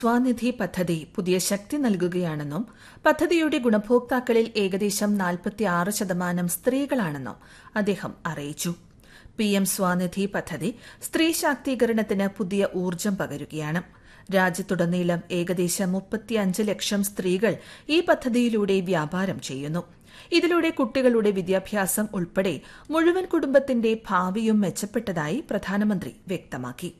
സ്വാനിധി പദ്ധതി പുതിയ ശക്തി നൽകുകയാണെന്നും പദ്ധതിയുടെ ഗുണഭോക്താക്കളിൽ ഏകദേശം നാൽപ്പത്തിയാറ് ശതമാനം സ്ത്രീകളാണെന്നും അദ്ദേഹം അറിയിച്ചു പി എം സ്വാനിധി പദ്ധതി സ്ത്രീ ശാക്തീകരണത്തിന് പുതിയ ഊർജ്ജം പകരുകയാണ് രാജ്യത്തുടനീളം ഏകദേശം മുപ്പത്തിയഞ്ച് ലക്ഷം സ്ത്രീകൾ ഈ പദ്ധതിയിലൂടെ വ്യാപാരം ചെയ്യുന്നു ഇതിലൂടെ കുട്ടികളുടെ വിദ്യാഭ്യാസം ഉൾപ്പെടെ മുഴുവൻ കുടുംബത്തിന്റെ ഭാവിയും മെച്ചപ്പെട്ടതായി പ്രധാനമന്ത്രി വ്യക്തമാക്കി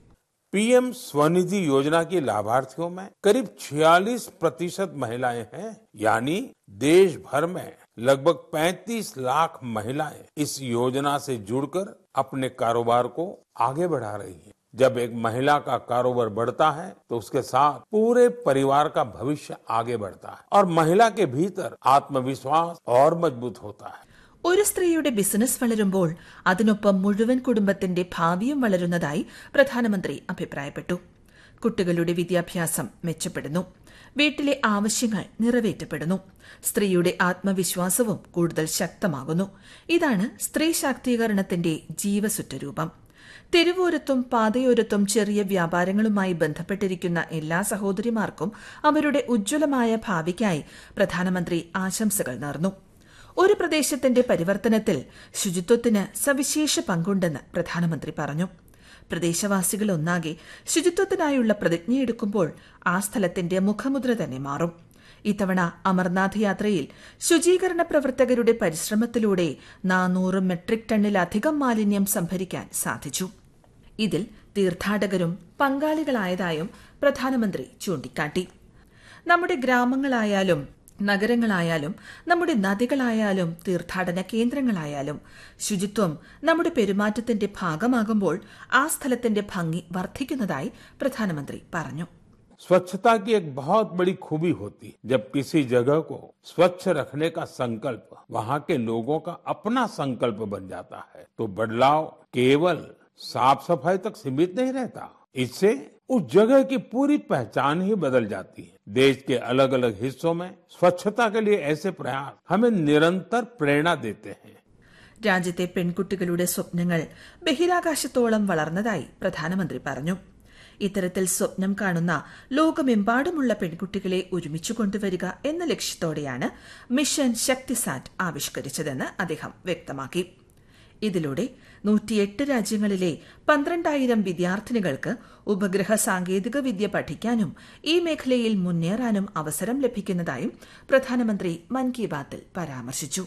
पीएम स्वनिधि योजना की लाभार्थियों में करीब 46 प्रतिशत महिलाएं हैं यानी देश भर में लगभग 35 लाख महिलाएं इस योजना से जुड़कर अपने कारोबार को आगे बढ़ा रही हैं जब एक महिला का कारोबार बढ़ता है तो उसके साथ पूरे परिवार का भविष्य आगे बढ़ता है और महिला के भीतर आत्मविश्वास और मजबूत होता है ഒരു സ്ത്രീയുടെ ബിസിനസ് വളരുമ്പോൾ അതിനൊപ്പം മുഴുവൻ കുടുംബത്തിന്റെ ഭാവിയും വളരുന്നതായി പ്രധാനമന്ത്രി അഭിപ്രായപ്പെട്ടു കുട്ടികളുടെ വിദ്യാഭ്യാസം മെച്ചപ്പെടുന്നു വീട്ടിലെ ആവശ്യങ്ങൾ നിറവേറ്റപ്പെടുന്നു സ്ത്രീയുടെ ആത്മവിശ്വാസവും കൂടുതൽ ശക്തമാകുന്നു ഇതാണ് സ്ത്രീ ശാക്തീകരണത്തിന്റെ ജീവസുറ്റരൂപം തെരുവോരത്തും പാതയോരത്തും ചെറിയ വ്യാപാരങ്ങളുമായി ബന്ധപ്പെട്ടിരിക്കുന്ന എല്ലാ സഹോദരിമാർക്കും അവരുടെ ഉജ്ജ്വലമായ ഭാവിക്കായി പ്രധാനമന്ത്രി ആശംസകൾ നേർന്നു ഒരു പ്രദേശത്തിന്റെ പരിവർത്തനത്തിൽ ശുചിത്വത്തിന് സവിശേഷ പങ്കുണ്ടെന്ന് പ്രധാനമന്ത്രി പറഞ്ഞു പ്രദേശവാസികൾ ഒന്നാകെ ശുചിത്വത്തിനായുള്ള പ്രതിജ്ഞയെടുക്കുമ്പോൾ ആ സ്ഥലത്തിന്റെ മുഖമുദ്ര തന്നെ മാറും ഇത്തവണ അമർനാഥ് യാത്രയിൽ ശുചീകരണ പ്രവർത്തകരുടെ പരിശ്രമത്തിലൂടെ നാനൂറ് മെട്രിക് ടണ്ണിലധികം മാലിന്യം സംഭരിക്കാൻ സാധിച്ചു ഇതിൽ തീർത്ഥാടകരും പങ്കാളികളായതായും പ്രധാനമന്ത്രി ചൂണ്ടിക്കാട്ടി നമ്മുടെ ഗ്രാമങ്ങളായാലും നഗരങ്ങളായാലും നമ്മുടെ നദികളായാലും തീർത്ഥാടന കേന്ദ്രങ്ങളായാലും ശുചിത്വം നമ്മുടെ പെരുമാറ്റത്തിന്റെ ഭാഗമാകുമ്പോൾ ആ സ്ഥലത്തിന്റെ ഭംഗി വർദ്ധിക്കുന്നതായി പ്രധാനമന്ത്രി പറഞ്ഞു स्वच्छता की एक बहुत बड़ी खूबी होती है जब किसी जगह को स्वच्छ रखने का संकल्प वहाँ के लोगों का अपना संकल्प बन जाता है तो बदलाव केवल साफ सफाई तक सीमित नहीं रहता इससे उस जगह की पूरी पहचान ही बदल जाती है देश के अलग अलग हिस्सों में स्वच्छता के लिए ऐसे प्रयास हमें निरंतर प्रेरणा देते हैं രാജ്യത്തെ പെൺകുട്ടികളുടെ സ്വപ്നങ്ങൾ ബഹിരാകാശത്തോളം വളർന്നതായി പ്രധാനമന്ത്രി പറഞ്ഞു ഇത്തരത്തിൽ സ്വപ്നം കാണുന്ന ലോകമെമ്പാടുമുള്ള പെൺകുട്ടികളെ ഒരുമിച്ചു കൊണ്ടുവരിക എന്ന ലക്ഷ്യത്തോടെയാണ് മിഷൻ ശക്തിസാറ്റ് ആവിഷ്കരിച്ചതെന്ന് അദ്ദേഹം വ്യക്തമാക്കി ഇതിലൂടെ നൂറ്റിയെട്ട് രാജ്യങ്ങളിലെ പന്ത്രണ്ടായിരം വിദ്യാർത്ഥിനികൾക്ക് ഉപഗ്രഹ സാങ്കേതിക വിദ്യ പഠിക്കാനും ഈ മേഖലയിൽ മുന്നേറാനും അവസരം ലഭിക്കുന്നതായും പ്രധാനമന്ത്രി മൻ കി ബാത്തിൽ പരാമർശിച്ചു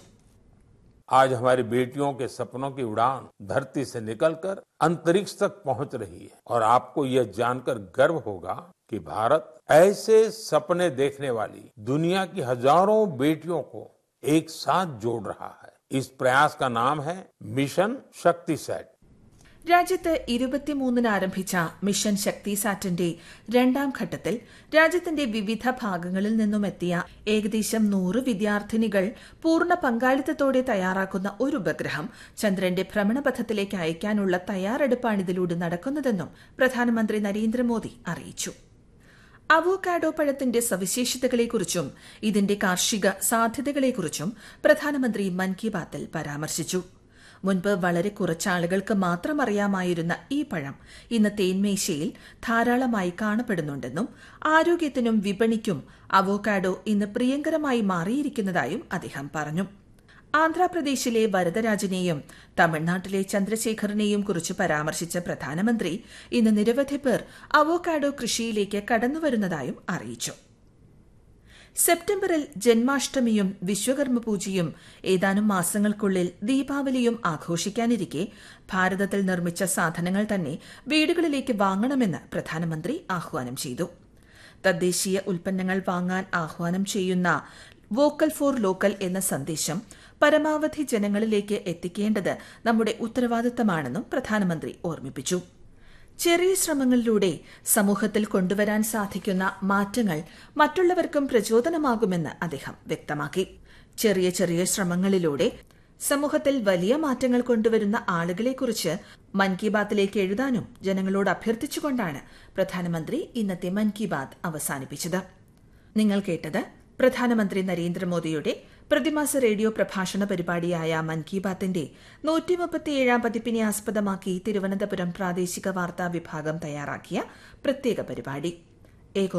आज हमारी बेटियों के सपनों की उड़ान धरती से निकलकर अंतरिक्ष तक पहुंच रही है और आपको यह जानकर गर्व होगा कि भारत ऐसे सपने देखने वाली दुनिया की हजारों बेटियों को एक साथ जोड़ रहा है इस प्रयास का नाम है मिशन शक्ति सेट രാജ്യത്ത് ഇരുപത്തിമൂന്നിന് ആരംഭിച്ച മിഷൻ ശക്തി സാറ്റിന്റെ രണ്ടാം ഘട്ടത്തിൽ രാജ്യത്തിന്റെ വിവിധ ഭാഗങ്ങളിൽ നിന്നും എത്തിയ ഏകദേശം നൂറ് വിദ്യാർത്ഥിനികൾ പൂർണ്ണ പങ്കാളിത്തത്തോടെ തയ്യാറാക്കുന്ന ഒരു ഉപഗ്രഹം ചന്ദ്രന്റെ ഭ്രമണപഥത്തിലേക്ക് അയക്കാനുള്ള തയ്യാറെടുപ്പാണിതിലൂടെ നടക്കുന്നതെന്നും പ്രധാനമന്ത്രി നരേന്ദ്രമോദി അറിയിച്ചു അവോക്കാഡോ പഴത്തിന്റെ സവിശേഷതകളെക്കുറിച്ചും ഇതിന്റെ കാർഷിക സാധ്യതകളെക്കുറിച്ചും പ്രധാനമന്ത്രി മൻ കി ബാത്തിൽ പരാമർശിച്ചു മുൻപ് വളരെ കുറച്ചാളുകൾക്ക് മാത്രം അറിയാമായിരുന്ന ഈ പഴം ഇന്ന് തേന്മേശയിൽ ധാരാളമായി കാണപ്പെടുന്നുണ്ടെന്നും ആരോഗ്യത്തിനും വിപണിക്കും അവോക്കാഡോ ഇന്ന് പ്രിയങ്കരമായി മാറിയിരിക്കുന്നതായും അദ്ദേഹം പറഞ്ഞു ആന്ധ്രാപ്രദേശിലെ വരദരാജനെയും തമിഴ്നാട്ടിലെ ചന്ദ്രശേഖറിനെയും കുറിച്ച് പരാമർശിച്ച പ്രധാനമന്ത്രി ഇന്ന് നിരവധി പേർ അവോക്കാഡോ കൃഷിയിലേക്ക് കടന്നുവരുന്നതായും അറിയിച്ചു സെപ്റ്റംബറിൽ ജന്മാഷ്ടമിയും വിശ്വകർമ്മ പൂജയും ഏതാനും മാസങ്ങൾക്കുള്ളിൽ ദീപാവലിയും ആഘോഷിക്കാനിരിക്കെ ഭാരതത്തിൽ നിർമ്മിച്ച സാധനങ്ങൾ തന്നെ വീടുകളിലേക്ക് വാങ്ങണമെന്ന് പ്രധാനമന്ത്രി ആഹ്വാനം ചെയ്തു തദ്ദേശീയ ഉൽപ്പന്നങ്ങൾ വാങ്ങാൻ ആഹ്വാനം ചെയ്യുന്ന വോക്കൽ ഫോർ ലോക്കൽ എന്ന സന്ദേശം പരമാവധി ജനങ്ങളിലേക്ക് എത്തിക്കേണ്ടത് നമ്മുടെ ഉത്തരവാദിത്തമാണെന്നും പ്രധാനമന്ത്രി ഓർമ്മിപ്പിച്ചു ചെറിയ ശ്രമങ്ങളിലൂടെ സമൂഹത്തിൽ കൊണ്ടുവരാൻ സാധിക്കുന്ന മാറ്റങ്ങൾ മറ്റുള്ളവർക്കും പ്രചോദനമാകുമെന്ന് അദ്ദേഹം വ്യക്തമാക്കി ചെറിയ ചെറിയ ശ്രമങ്ങളിലൂടെ സമൂഹത്തിൽ വലിയ മാറ്റങ്ങൾ കൊണ്ടുവരുന്ന ആളുകളെക്കുറിച്ച് മൻ കി ബാത്തിലേക്ക് എഴുതാനും ജനങ്ങളോട് അഭ്യർത്ഥിച്ചുകൊണ്ടാണ് പ്രധാനമന്ത്രി ഇന്നത്തെ മൻ കി ബാത്ത് അവസാനിപ്പിച്ചത് നിങ്ങൾ കേട്ടത് പ്രധാനമന്ത്രി നരേന്ദ്രമോദിയുടെ പ്രതിമാസ റേഡിയോ പ്രഭാഷണ പരിപാടിയായ മൻ കി ബാത്തിന്റെ നൂറ്റി മുപ്പത്തിയേഴാം പതിപ്പിനെ ആസ്പദമാക്കി തിരുവനന്തപുരം പ്രാദേശിക വാർത്താ വിഭാഗം തയ്യാറാക്കിയ പ്രത്യേക പരിപാടി